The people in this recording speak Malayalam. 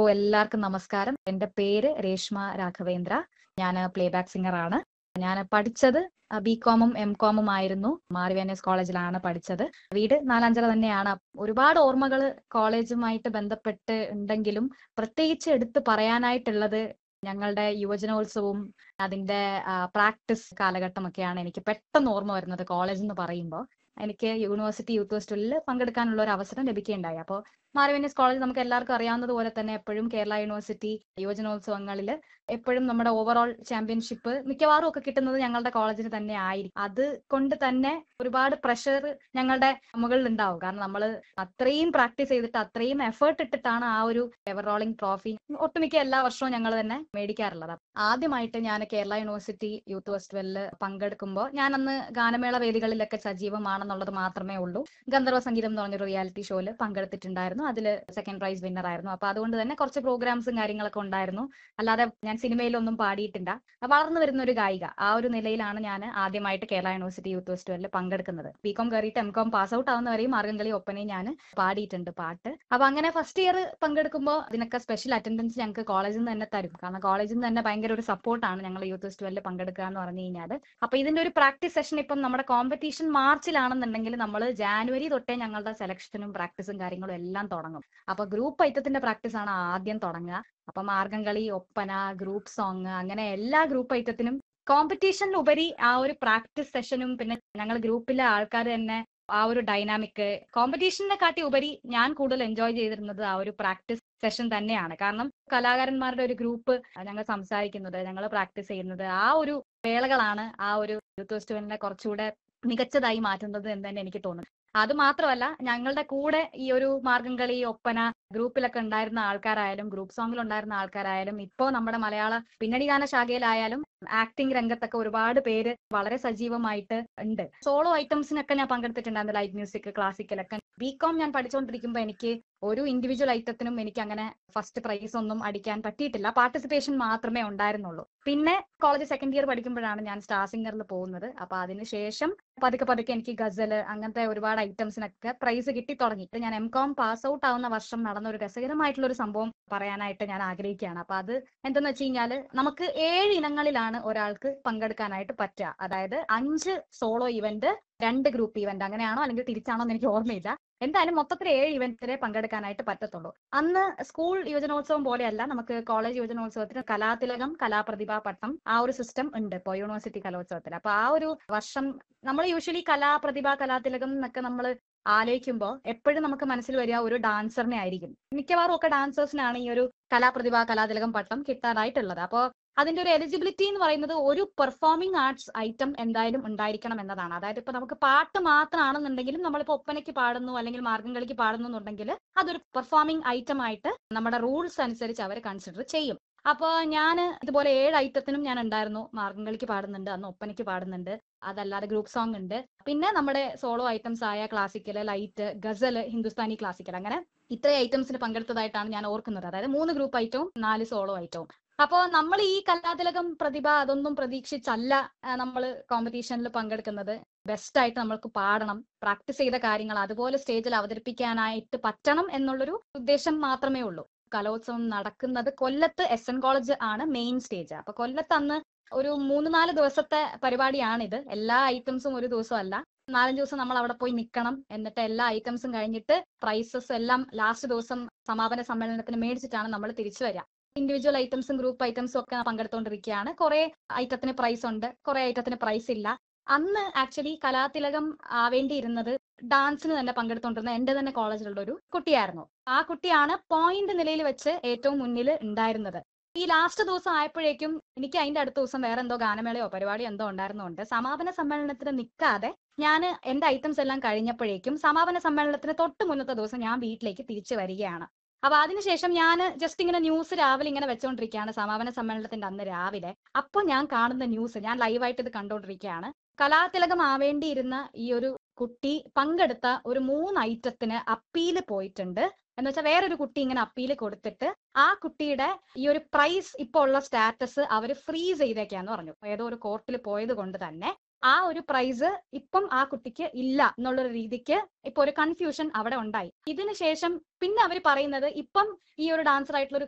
എല്ലാവർക്കും നമസ്കാരം എന്റെ പേര് രേഷ്മ രാഘവേന്ദ്ര ഞാൻ പ്ലേബാക്ക് സിംഗർ ആണ് ഞാൻ പഠിച്ചത് ബി കോമും എം കോമും ആയിരുന്നു മാറിവാനേസ് കോളേജിലാണ് പഠിച്ചത് വീട് നാലാഞ്ചിറ തന്നെയാണ് ഒരുപാട് ഓർമ്മകൾ കോളേജുമായിട്ട് ബന്ധപ്പെട്ട് ഉണ്ടെങ്കിലും പ്രത്യേകിച്ച് എടുത്ത് പറയാനായിട്ടുള്ളത് ഞങ്ങളുടെ യുവജനോത്സവവും അതിന്റെ പ്രാക്ടീസ് കാലഘട്ടമൊക്കെയാണ് എനിക്ക് പെട്ടെന്ന് ഓർമ്മ വരുന്നത് കോളേജ് എന്ന് പറയുമ്പോൾ എനിക്ക് യൂണിവേഴ്സിറ്റി യൂത്ത് ഫെസ്റ്റിവലിൽ പങ്കെടുക്കാനുള്ള ഒരു അവസരം ലഭിക്കുകയുണ്ടായി അപ്പോൾ മാറിവനീസ് കോളേജ് നമുക്ക് എല്ലാവർക്കും അറിയാവുന്നത് പോലെ തന്നെ എപ്പോഴും കേരള യൂണിവേഴ്സിറ്റി യുവജനോത്സവങ്ങളിൽ എപ്പോഴും നമ്മുടെ ഓവറോൾ ചാമ്പ്യൻഷിപ്പ് മിക്കവാറും ഒക്കെ കിട്ടുന്നത് ഞങ്ങളുടെ കോളേജിന് തന്നെ ആയിരിക്കും അത് കൊണ്ട് തന്നെ ഒരുപാട് പ്രഷർ ഞങ്ങളുടെ മുകളിൽ ഉണ്ടാവും കാരണം നമ്മൾ അത്രയും പ്രാക്ടീസ് ചെയ്തിട്ട് അത്രയും എഫേർട്ട് ഇട്ടിട്ടാണ് ആ ഒരു എവർ റോളിംഗ് ട്രോഫി ഒട്ടുമിക്ക എല്ലാ വർഷവും ഞങ്ങൾ തന്നെ മേടിക്കാറുള്ളത് ആദ്യമായിട്ട് ഞാൻ കേരള യൂണിവേഴ്സിറ്റി യൂത്ത് ഫെസ്റ്റിവലിൽ പങ്കെടുക്കുമ്പോൾ ഞാൻ അന്ന് ഗാനമേള വേദികളിലൊക്കെ സജീവമാണെന്നുള്ളത് മാത്രമേ ഉള്ളൂ ഗന്ധർവ സംഗീതം എന്ന് പറഞ്ഞൊരു റിയാലിറ്റി ഷോയിൽ പങ്കെടുത്തിട്ടുണ്ടായിരുന്നു അതിൽ സെക്കൻഡ് പ്രൈസ് വിന്നർ ആയിരുന്നു അപ്പൊ അതുകൊണ്ട് തന്നെ കുറച്ച് പ്രോഗ്രാംസും കാര്യങ്ങളൊക്കെ ഉണ്ടായിരുന്നു അല്ലാതെ ഞാൻ സിനിമയിലൊന്നും പാടിയിട്ടില്ല വളർന്നു വരുന്ന ഒരു ഗായിക ആ ഒരു നിലയിലാണ് ഞാൻ ആദ്യമായിട്ട് കേരള യൂണിവേഴ്സിറ്റി യൂത്ത് ഫെസ്റ്റിവലിൽ പങ്കെടുക്കുന്നത് ബി കോം കയറിയിട്ട് എം കോം പാസ് ഔട്ട് ആവുന്നവരെയും മാർഗംകളി ഒപ്പനയും ഞാൻ പാടിയിട്ടുണ്ട് പാട്ട് അപ്പൊ അങ്ങനെ ഫസ്റ്റ് ഇയർ പങ്കെടുക്കുമ്പോൾ അതിനൊക്കെ സ്പെഷ്യൽ അറ്റൻഡൻസ് ഞങ്ങൾക്ക് കോളേജിൽ നിന്ന് തന്നെ തരും കാരണം കോളേജിൽ നിന്ന് തന്നെ ഭയങ്കര ഒരു സപ്പോർട്ടാണ് ഞങ്ങൾ യൂത്ത് ഫെസ്റ്റിവലിൽ പങ്കെടുക്കുക എന്ന് പറഞ്ഞു കഴിഞ്ഞാൽ അപ്പൊ ഇതിന്റെ ഒരു പ്രാക്ടീസ് സെഷൻ ഇപ്പം നമ്മുടെ കോമ്പറ്റീഷൻ മാർച്ചിലാണെന്നുണ്ടെങ്കിൽ നമ്മൾ ജാനുവരി തൊട്ടേ ഞങ്ങളുടെ സെലക്ഷനും പ്രാക്ടീസും കാര്യങ്ങളും എല്ലാം തുടങ്ങും അപ്പൊ ഗ്രൂപ്പ് ഐറ്റത്തിന്റെ പ്രാക്ടീസ് ആണ് ആദ്യം തുടങ്ങുക അപ്പൊ മാർഗംകളി ഒപ്പന ഗ്രൂപ്പ് സോങ് അങ്ങനെ എല്ലാ ഗ്രൂപ്പ് ഐറ്റത്തിനും കോമ്പറ്റീഷനിലുപരി ആ ഒരു പ്രാക്ടീസ് സെഷനും പിന്നെ ഞങ്ങൾ ഗ്രൂപ്പിലെ ആൾക്കാർ തന്നെ ആ ഒരു ഡൈനാമിക് കോമ്പറ്റീഷനെ കാട്ടി ഉപരി ഞാൻ കൂടുതൽ എൻജോയ് ചെയ്തിരുന്നത് ആ ഒരു പ്രാക്ടീസ് സെഷൻ തന്നെയാണ് കാരണം കലാകാരന്മാരുടെ ഒരു ഗ്രൂപ്പ് ഞങ്ങൾ സംസാരിക്കുന്നത് ഞങ്ങൾ പ്രാക്ടീസ് ചെയ്യുന്നത് ആ ഒരു വേളകളാണ് ആ ഒരു യൂത്ത് ഫെസ്റ്റിവലിനെ കുറച്ചുകൂടെ മികച്ചതായി മാറ്റുന്നത് എന്ന് തന്നെ എനിക്ക് തോന്നുന്നു അത് മാത്രമല്ല ഞങ്ങളുടെ കൂടെ ഈ ഒരു മാർഗംകളി ഒപ്പന ഗ്രൂപ്പിലൊക്കെ ഉണ്ടായിരുന്ന ആൾക്കാരായാലും ഗ്രൂപ്പ് സോങ്ങിൽ ഉണ്ടായിരുന്ന ആൾക്കാരായാലും ഇപ്പോ നമ്മുടെ മലയാള പിന്നണി ഗാന ശാഖയിലായാലും ആക്ടിംഗ് രംഗത്തൊക്കെ ഒരുപാട് പേര് വളരെ സജീവമായിട്ട് ഉണ്ട് സോളോ ഐറ്റംസിനൊക്കെ ഞാൻ പങ്കെടുത്തിട്ടുണ്ടായിരുന്നു ലൈറ്റ് മ്യൂസിക് ക്ലാസിക്കലൊക്കെ ബി കോം ഞാൻ പഠിച്ചുകൊണ്ടിരിക്കുമ്പോൾ എനിക്ക് ഒരു ഇൻഡിവിജ്വൽ ഐറ്റത്തിനും എനിക്ക് അങ്ങനെ ഫസ്റ്റ് പ്രൈസ് ഒന്നും അടിക്കാൻ പറ്റിയിട്ടില്ല പാർട്ടിസിപ്പേഷൻ മാത്രമേ ഉണ്ടായിരുന്നുള്ളൂ പിന്നെ കോളേജ് സെക്കൻഡ് ഇയർ പഠിക്കുമ്പോഴാണ് ഞാൻ സ്റ്റാർ സിംഗറിൽ പോകുന്നത് അപ്പൊ അതിനുശേഷം പതുക്കെ പതുക്കെ എനിക്ക് ഗസല് അങ്ങനത്തെ ഒരുപാട് ഐറ്റംസിനൊക്കെ പ്രൈസ് കിട്ടി തുടങ്ങി ഞാൻ എം കോം പാസ് ഔട്ട് ആവുന്ന വർഷം നടന്ന ഒരു രസകരമായിട്ടുള്ള ഒരു സംഭവം പറയാനായിട്ട് ഞാൻ ആഗ്രഹിക്കുകയാണ് അപ്പൊ അത് എന്തെന്ന് വെച്ച് കഴിഞ്ഞാൽ നമുക്ക് ഏഴ് ഇനങ്ങളിലാണ് ഒരാൾക്ക് പങ്കെടുക്കാനായിട്ട് പറ്റുക അതായത് അഞ്ച് സോളോ ഇവന്റ് രണ്ട് ഗ്രൂപ്പ് ഇവന്റ് അങ്ങനെയാണോ അല്ലെങ്കിൽ തിരിച്ചാണോ എന്ന് എനിക്ക് ഓർമ്മയില്ല എന്തായാലും മൊത്തത്തിൽ ഏഴ് ഇവന്റിലെ പങ്കെടുക്കാനായിട്ട് പറ്റത്തുള്ളൂ അന്ന് സ്കൂൾ യുവജനോത്സവം പോലെയല്ല നമുക്ക് കോളേജ് യുവജനോത്സവത്തിന് കലാതിലകം കലാപ്രതിഭാ പട്ടം ആ ഒരു സിസ്റ്റം ഉണ്ട് ഇപ്പോൾ യൂണിവേഴ്സിറ്റി കലോത്സവത്തിൽ അപ്പൊ ആ ഒരു വർഷം നമ്മൾ യൂഷ്വലി കലാപ്രതിഭ കലാതിലകം എന്നൊക്കെ നമ്മൾ ആലോചിക്കുമ്പോൾ എപ്പോഴും നമുക്ക് മനസ്സിൽ വരിക ഒരു ഡാൻസറിനെ ആയിരിക്കും മിക്കവാറും ഒക്കെ ഡാൻസേഴ്സിനാണ് ഈ ഒരു കലാപ്രതിഭ കലാതിലകം പട്ടം കിട്ടാനായിട്ടുള്ളത് അപ്പോൾ അതിന്റെ ഒരു എലിജിബിലിറ്റി എന്ന് പറയുന്നത് ഒരു പെർഫോമിംഗ് ആർട്സ് ഐറ്റം എന്തായാലും ഉണ്ടായിരിക്കണം എന്നതാണ് അതായത് ഇപ്പൊ നമുക്ക് പാട്ട് മാത്രമാണെന്നുണ്ടെങ്കിലും നമ്മളിപ്പോ ഒപ്പനയ്ക്ക് പാടുന്നു അല്ലെങ്കിൽ മാർഗംകളിക്ക് പാടുന്നു എന്നുണ്ടെങ്കിൽ അതൊരു പെർഫോമിംഗ് ഐറ്റം ആയിട്ട് നമ്മുടെ റൂൾസ് അനുസരിച്ച് അവർ കൺസിഡർ ചെയ്യും അപ്പൊ ഞാൻ ഇതുപോലെ ഏഴ് ഐറ്റത്തിനും ഞാൻ ഉണ്ടായിരുന്നു മാർഗംകളിക്ക് പാടുന്നുണ്ട് അന്ന് ഒപ്പനയ്ക്ക് പാടുന്നുണ്ട് അതല്ലാതെ ഗ്രൂപ്പ് സോങ് ഉണ്ട് പിന്നെ നമ്മുടെ സോളോ ഐറ്റംസ് ആയ classical light ghazal Hindustani classical അങ്ങനെ ഇത്രയും ഐറ്റംസിന് പങ്കെടുത്തതായിട്ടാണ് ഞാൻ ഓർക്കുന്നത് അതായത് മൂന്ന് ഗ്രൂപ്പ് ഐറ്റവും നാല് സോളോ ഐറ്റവും അപ്പോൾ നമ്മൾ ഈ കലാതിലകം പ്രതിഭ അതൊന്നും പ്രതീക്ഷിച്ചല്ല നമ്മൾ കോമ്പറ്റീഷനിൽ പങ്കെടുക്കുന്നത് ബെസ്റ്റ് ആയിട്ട് നമ്മൾക്ക് പാടണം പ്രാക്ടീസ് ചെയ്ത കാര്യങ്ങൾ അതുപോലെ സ്റ്റേജിൽ അവതരിപ്പിക്കാനായിട്ട് പറ്റണം എന്നുള്ളൊരു ഉദ്ദേശം മാത്രമേ ഉള്ളൂ കലോത്സവം നടക്കുന്നത് കൊല്ലത്ത് എസ് എൻ കോളേജ് ആണ് മെയിൻ സ്റ്റേജ് അപ്പൊ കൊല്ലത്ത് അന്ന് ഒരു മൂന്ന് നാല് ദിവസത്തെ പരിപാടിയാണിത് എല്ലാ ഐറ്റംസും ഒരു ദിവസമല്ല നാലഞ്ച് ദിവസം നമ്മൾ അവിടെ പോയി നിൽക്കണം എന്നിട്ട് എല്ലാ ഐറ്റംസും കഴിഞ്ഞിട്ട് പ്രൈസസ് എല്ലാം ലാസ്റ്റ് ദിവസം സമാപന സമ്മേളനത്തിന് മേടിച്ചിട്ടാണ് നമ്മൾ തിരിച്ചു വരിക ഇൻഡിവിജ്വൽ ഐറ്റംസും ഗ്രൂപ്പ് ഐറ്റംസും ഒക്കെ പങ്കെടുത്തുകൊണ്ടിരിക്കുകയാണ് കുറെ ഐറ്റത്തിന് പ്രൈസ് ഉണ്ട് കുറെ ഐറ്റത്തിന് പ്രൈസ് ഇല്ല അന്ന് ആക്ച്വലി കലാതിലകം ആവേണ്ടിയിരുന്നത് ഡാൻസിന് തന്നെ പങ്കെടുത്തുകൊണ്ടിരുന്ന എന്റെ തന്നെ കോളേജിലുള്ള ഒരു കുട്ടിയായിരുന്നു ആ കുട്ടിയാണ് പോയിന്റ് നിലയിൽ വെച്ച് ഏറ്റവും മുന്നിൽ ഉണ്ടായിരുന്നത് ഈ ലാസ്റ്റ് ദിവസം ആയപ്പോഴേക്കും എനിക്ക് അതിന്റെ അടുത്ത ദിവസം വേറെ എന്തോ ഗാനമേളയോ പരിപാടിയോ എന്തോ ഉണ്ടായിരുന്നുണ്ട് സമാപന സമ്മേളനത്തിന് നിൽക്കാതെ ഞാൻ എന്റെ ഐറ്റംസ് എല്ലാം കഴിഞ്ഞപ്പോഴേക്കും സമാപന സമ്മേളനത്തിന് തൊട്ട് മുന്നത്തെ ദിവസം ഞാൻ വീട്ടിലേക്ക് തിരിച്ചു വരികയാണ് അപ്പൊ അതിനുശേഷം ഞാൻ ജസ്റ്റ് ഇങ്ങനെ ന്യൂസ് രാവിലെ ഇങ്ങനെ വെച്ചോണ്ടിരിക്കുകയാണ് സമാപന സമ്മേളനത്തിന്റെ അന്ന് രാവിലെ അപ്പൊ ഞാൻ കാണുന്ന ന്യൂസ് ഞാൻ ലൈവായിട്ട് ഇത് കണ്ടോണ്ടിരിക്കുകയാണ് കലാതിലകം ആവേണ്ടിയിരുന്ന ഈ ഒരു കുട്ടി പങ്കെടുത്ത ഒരു മൂന്ന് ഐറ്റത്തിന് അപ്പീല് പോയിട്ടുണ്ട് എന്ന് വെച്ചാൽ വേറൊരു കുട്ടി ഇങ്ങനെ അപ്പീല് കൊടുത്തിട്ട് ആ കുട്ടിയുടെ ഈ ഒരു പ്രൈസ് ഇപ്പോൾ ഉള്ള സ്റ്റാറ്റസ് അവർ ഫ്രീസ് ചെയ്തേക്കാന്ന് പറഞ്ഞു ഏതോ ഒരു കോർട്ടിൽ പോയത് കൊണ്ട് തന്നെ ആ ഒരു പ്രൈസ് ഇപ്പം ആ കുട്ടിക്ക് ഇല്ല എന്നുള്ള രീതിക്ക് ഇപ്പൊ ഒരു കൺഫ്യൂഷൻ അവിടെ ഉണ്ടായി ഇതിനുശേഷം പിന്നെ അവർ പറയുന്നത് ഇപ്പം ഈ ഒരു ഡാൻസർ ആയിട്ടുള്ള ഒരു